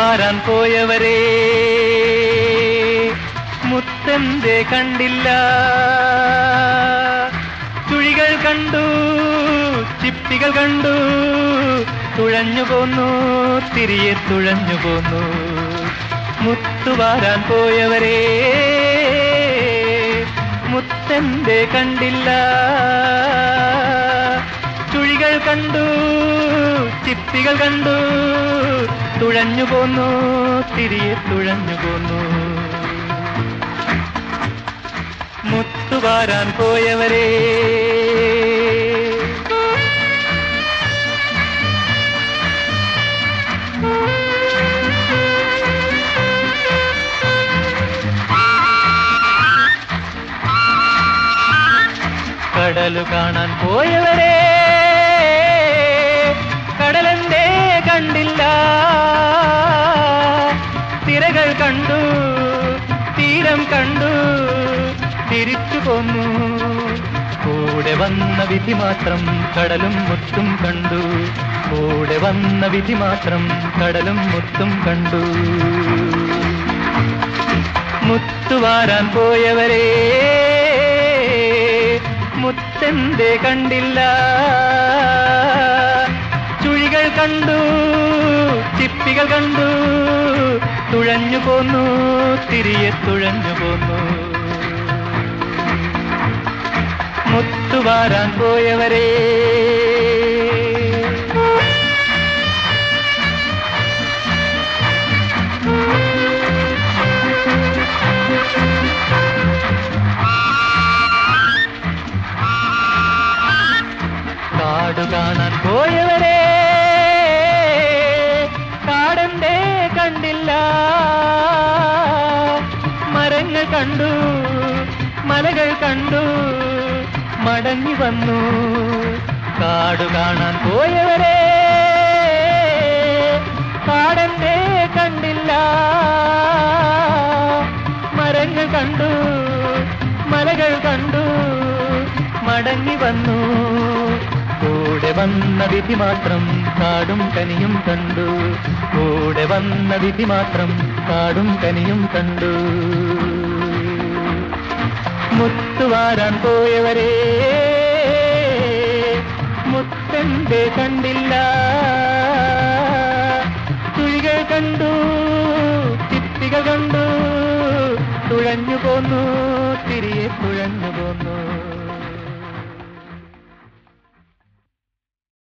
മുത്തുവാരാൻ പോയവരെ മുത്തന്റെ കണ്ടില്ല ചുഴികൾ കണ്ടു ചിപ്പികൾ കണ്ടു തുഴഞ്ഞു പോന്നു തിരികെ തുഴഞ്ഞു പോന്നു മുത്തുവാരാൻ പോയവരെ മുത്തന്റെ കണ്ടില്ല ചുഴികൾ കണ്ടു ചിപ്പികൾ കണ്ടു തുഴഞ്ഞു പോന്നു തിരികെ തുഴഞ്ഞു പോന്നു മുത്തുവാരാൻ പോയവരെ കടലു കാണാൻ പോയവരെ കടലെന്തേ കണ്ടില്ല തിരകൾ കണ്ടു തീരം കണ്ടു തിരിച്ചു പോന്നു കൂടെ വന്ന വിധി മാത്രം കടലും മുത്തും കണ്ടു കൂടെ വന്ന വിധി മാത്രം കടലും മുത്തും കണ്ടു മുത്തുവാരാൻ പോയവരെ മുത്തെന്തേ കണ്ടില്ല ചുഴികൾ കണ്ടു ചിപ്പികൾ കണ്ടു തുഴഞ്ഞു പോന്നു തിരികെ തുഴഞ്ഞു പോന്നു മുത്തുവാരാൻ പോയവരെ കാട് കാണാൻ പോയവരെ കാടന്റെ കണ്ടില്ല മരങ്ങൾ കണ്ടു മലകൾ കണ്ടു മടങ്ങി വന്നു കാട് കാണാൻ പോയവരെ കാടന്റെ കണ്ടില്ല മരങ്ങൾ കണ്ടു മലകൾ കണ്ടു മടങ്ങി വന്നു കൂടെ വന്ന വിധി മാത്രം കാടും കനിയും കണ്ടു കൂടെ വന്ന വിധി മാത്രം കാടും കനിയും കണ്ടു മുത്തുവാരാൻ പോയവരെ മുത്തന്റെ കണ്ടില്ല തുഴികൾ കണ്ടു ചിപ്പികൾ കണ്ടു തുഴഞ്ഞു പോന്നു തിരികെ തുഴഞ്ഞു പോന്നു